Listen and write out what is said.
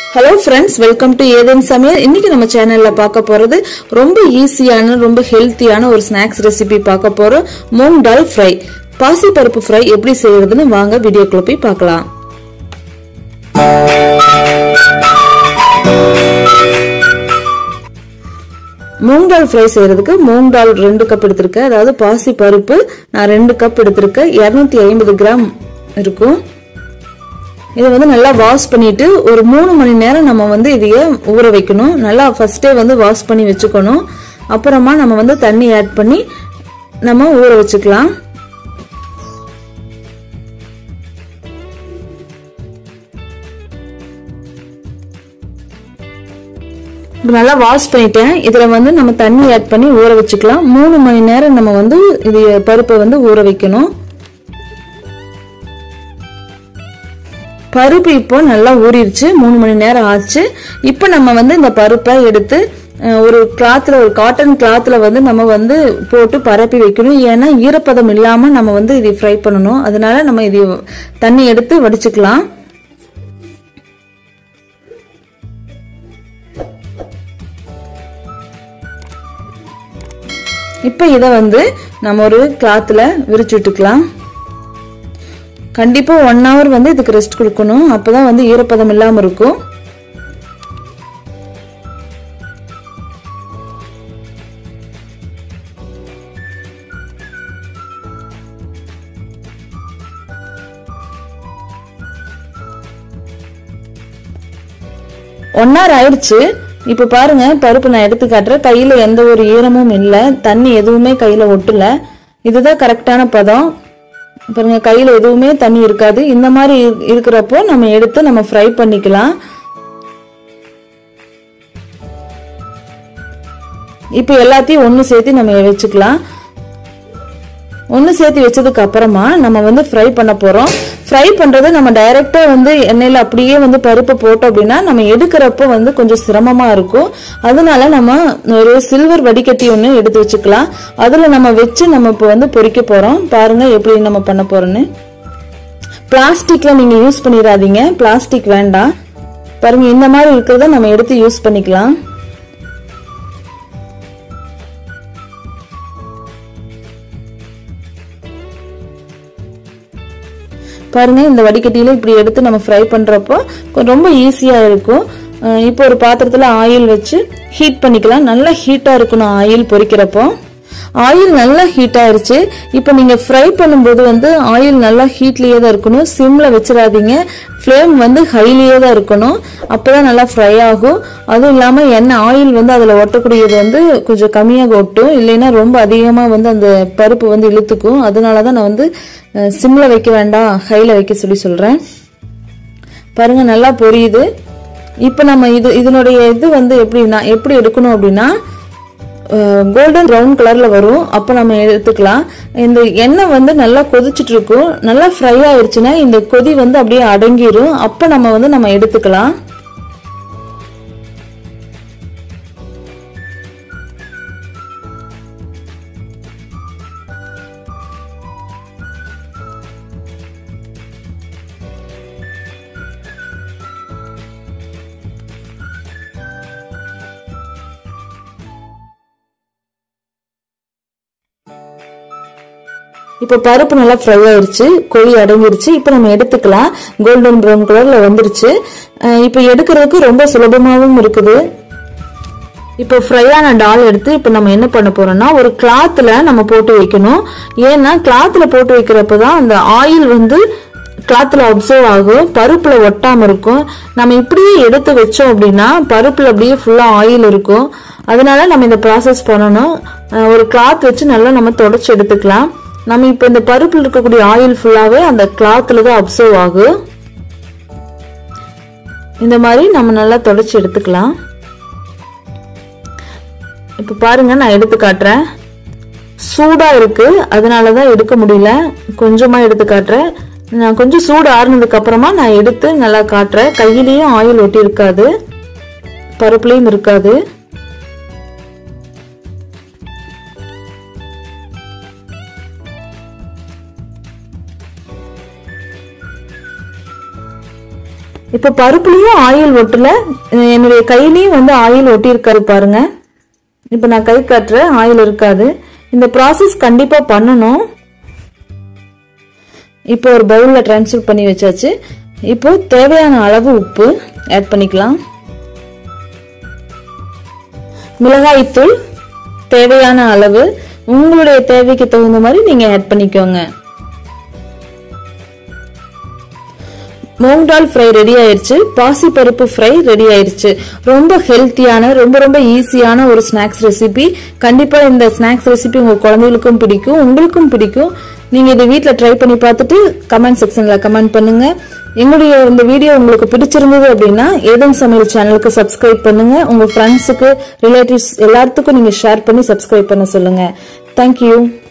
hello friends welcome to ஏதேன் சமையல் இன்னைக்கு நம்ம சேனல்ல பார்க்க போறது ரொம்ப ஈஸியான ரொம்ப ஹெல்த்தியான ஒரு ஸ்நாக்ஸ் ரெசிபி பார்க்க போறோம் மூங் டால் ஃப்ரை பாசி பருப்பு ஃப்ரை எப்படி செய்யறதுன்னு வாங்க வீடியோக்குள்ள போய் பார்க்கலாம் மூங் டால் ஃப்ரை செய்யறதுக்கு மூங் டால் ரெண்டு கப் எடுத்திருக்கேன் அதாவது பாசி பருப்பு நான் ரெண்டு கப் எடுத்திருக்கேன் இரநூத்தி ஐம்பது கிராம் இருக்கும் இதை வந்து நல்லா வாஷ் பண்ணிட்டு ஒரு மூணு மணி நேரம் நம்ம வந்து இதைய ஊற வைக்கணும் நல்லா ஃபர்ஸ்டே வந்து வாஷ் பண்ணி வச்சுக்கணும் அப்புறமா நம்ம வந்து தண்ணி ஆட் பண்ணி நம்ம ஊற வச்சுக்கலாம் நல்லா வாஷ் பண்ணிட்டேன் இதுல வந்து நம்ம தண்ணி ஆட் பண்ணி ஊற வச்சுக்கலாம் மூணு மணி நேரம் நம்ம வந்து இது பருப்பை வந்து ஊற வைக்கணும் பருப்பு இப்போ நல்லா ஊறிடுச்சு மூணு மணி நேரம் ஆச்சு இப்போ நம்ம வந்து இந்த பருப்பை எடுத்து ஒரு கிளாத்தில் ஒரு காட்டன் கிளாத்தில் வந்து நம்ம வந்து போட்டு பரப்பி வைக்கணும் ஏன்னா ஈரப்பதம் இல்லாமல் நம்ம வந்து இதை ஃப்ரை பண்ணணும் அதனால நம்ம இது தண்ணி எடுத்து வடிச்சுக்கலாம் இப்போ இதை வந்து நம்ம ஒரு கிளாத்தில் விரிச்சு விட்டுக்கலாம் கண்டிப்பாக ஒன் ஹவர் வந்து இதுக்கு ரெஸ்ட் கொடுக்கணும் அப்போ தான் வந்து ஈரப்பதம் இல்லாமல் இருக்கும் ஒன் ஹவர் ஆயிடுச்சு இப்போ பாருங்க பருப்பு நான் எடுத்து காட்டுறேன் கையில் எந்த ஒரு ஈரமும் இல்லை தண்ணி எதுவுமே கையில் ஒட்டல இதுதான் கரெக்டான பதம் பாருங்க கையில் எதுவுமே தண்ணி இருக்காது இந்த மாதிரி இருக்கிறப்போ நம்ம எடுத்து நம்ம ஃப்ரை பண்ணிக்கலாம் இப்போ எல்லாத்தையும் ஒன்று சேர்த்து நம்ம வச்சுக்கலாம் ஒன்று சேர்த்து வச்சதுக்கு அப்புறமா நம்ம வந்து ஃப்ரை பண்ண போகிறோம் ஃப்ரை பண்ணுறது நம்ம டைரெக்டாக வந்து எண்ணெயில் அப்படியே வந்து பருப்பு போட்டோம் அப்படின்னா நம்ம எடுக்கிறப்போ வந்து கொஞ்சம் சிரமமாக இருக்கும் அதனால நம்ம ஒரு சில்வர் வடிகட்டி ஒன்று எடுத்து வச்சுக்கலாம் அதில் நம்ம வச்சு நம்ம இப்போ வந்து பொரிக்க போகிறோம் பாருங்கள் எப்படி நம்ம பண்ண போகிறோன்னு பிளாஸ்டிக்கில் நீங்கள் யூஸ் பண்ணிடாதீங்க பிளாஸ்டிக் வேண்டாம் பாருங்கள் இந்த மாதிரி இருக்கிறத நம்ம எடுத்து யூஸ் பண்ணிக்கலாம் பாருங்க இந்த வடிகட்டியில இப்படி எடுத்து நம்ம ஃப்ரை பண்றப்போ ரொம்ப ஈஸியா இருக்கும் இப்போ ஒரு பாத்திரத்துல ஆயில் வச்சு ஹீட் பண்ணிக்கலாம் நல்லா ஹீட்டா இருக்கணும் ஆயில் பொரிக்கிறப்போ ஆயில் நல்லா ஹீட் ஆயிருச்சு இப்போ நீங்க ஃப்ரை பண்ணும்போது வந்து ஆயில் நல்லா ஹீட்லயே தான் இருக்கணும் சிம்ல வச்சிடாதீங்க ஃப்ளேம் வந்து ஹைலியே தான் இருக்கணும் அப்பதான் நல்லா ஃப்ரை ஆகும் அதுவும் இல்லாம எண்ணெய் ஆயில் வந்து அதுல ஒட்டக்கூடியது வந்து கொஞ்சம் கம்மியாக ஒட்டும் இல்லைன்னா ரொம்ப அதிகமா வந்து அந்த பருப்பு வந்து இழுத்துக்கும் அதனாலதான் நான் வந்து சிம்ல வைக்க வேண்டாம் ஹைல வைக்க சொல்லி சொல்றேன் பாருங்க நல்லா பொரியுது இப்போ நம்ம இது இதனுடைய இது வந்து எப்படின்னா எப்படி எடுக்கணும் அப்படின்னா கோல்டன் ப்ரௌன் கலர்ல வரும் அப்போ நம்ம எடுத்துக்கலாம் இந்த எண்ணெய் வந்து நல்லா கொதிச்சுட்டு இருக்கும் நல்லா ஃப்ரை ஆயிடுச்சுன்னா இந்த கொதி வந்து அப்படியே அடங்கிரும் அப்போ நம்ம வந்து நம்ம எடுத்துக்கலாம் இப்போ பருப்பு நல்லா ஃப்ரை ஆயிருச்சு கொழி அடங்கிருச்சு இப்போ நம்ம எடுத்துக்கலாம் கோல்டன் ப்ரௌன் கலர்ல வந்துருச்சு இப்போ எடுக்கிறதுக்கு ரொம்ப சுலபமாகவும் இருக்குது இப்போ ஃப்ரையான டால் எடுத்து இப்போ நம்ம என்ன பண்ண போறோம்னா ஒரு கிளாத்தில் நம்ம போட்டு வைக்கணும் ஏன்னா கிளாத்தில் போட்டு வைக்கிறப்ப தான் அந்த ஆயில் வந்து கிளாத்தில் அப்சர்வ் ஆகும் பருப்பில் ஒட்டாமல் இருக்கும் நம்ம இப்படியே எடுத்து வச்சோம் அப்படின்னா பருப்பில் அப்படியே ஃபுல்லாக ஆயில் இருக்கும் அதனால நம்ம இந்த ப்ராசஸ் பண்ணணும் ஒரு கிளாத் வச்சு நல்லா நம்ம தொடச்சி எடுத்துக்கலாம் நம்ம இப்போ இந்த பருப்பில் இருக்கக்கூடிய ஆயில் ஃபுல்லாகவே அந்த கிளாத்தில் தான் அப்சர்வ் ஆகும் இந்த மாதிரி நம்ம நல்லா தொடச்சி எடுத்துக்கலாம் இப்போ பாருங்க நான் எடுத்து காட்டுறேன் சூடாக இருக்கு அதனால தான் எடுக்க முடியல கொஞ்சமாக எடுத்து காட்டுறேன் நான் கொஞ்சம் சூடு ஆறுனதுக்கு அப்புறமா நான் எடுத்து நல்லா காட்டுறேன் கையிலையும் ஆயில் ஒட்டி இருக்காது பருப்புலையும் இருக்காது இப்போ பருப்புலயும் ஆயில் ஒட்டல அஹ் என்னுடைய கையிலயும் வந்து ஆயில் ஒட்டி இருக்காரு பாருங்க இப்போ நான் கை காட்டுறேன் ஆயில் இருக்காது இந்த ப்ராசஸ் கண்டிப்பா பண்ணணும் இப்போ ஒரு பவுல்ல ட்ரான்ஸ்ஃபர் பண்ணி வச்சாச்சு இப்போ தேவையான அளவு உப்பு ஆட் பண்ணிக்கலாம் மிளகாய்த்தூள் தேவையான அளவு உங்களுடைய தேவைக்கு தகுந்த மாதிரி நீங்க ஆட் பண்ணிக்கோங்க மூங் டால் ஃப்ரை ரெடி ஆயிருச்சு பாசி பருப்பு ஃப்ரை ரெடி ஆயிருச்சு ரொம்ப ஹெல்த்தியான ரொம்ப ரொம்ப ஈஸியான ஒரு ஸ்நாக்ஸ் ரெசிபி கண்டிப்பா இந்த ஸ்நாக்ஸ் ரெசிபி உங்க குழந்தைகளுக்கும் பிடிக்கும் உங்களுக்கும் பிடிக்கும் நீங்க இதை வீட்ல ட்ரை பண்ணி பார்த்துட்டு கமெண்ட் செக்ஷன்ல கமெண்ட் பண்ணுங்க எங்களுடைய இந்த வீடியோ உங்களுக்கு பிடிச்சிருந்தது அப்படின்னா ஏதன் சமையல் சேனலுக்கு சப்ஸ்கிரைப் பண்ணுங்க உங்க ஃப்ரெண்ட்ஸுக்கு ரிலேட்டிவ்ஸ் எல்லாத்துக்கும் நீங்க ஷேர் பண்ணி சப்ஸ்கிரைப் பண்ண சொல்லுங்க தேங்க்யூ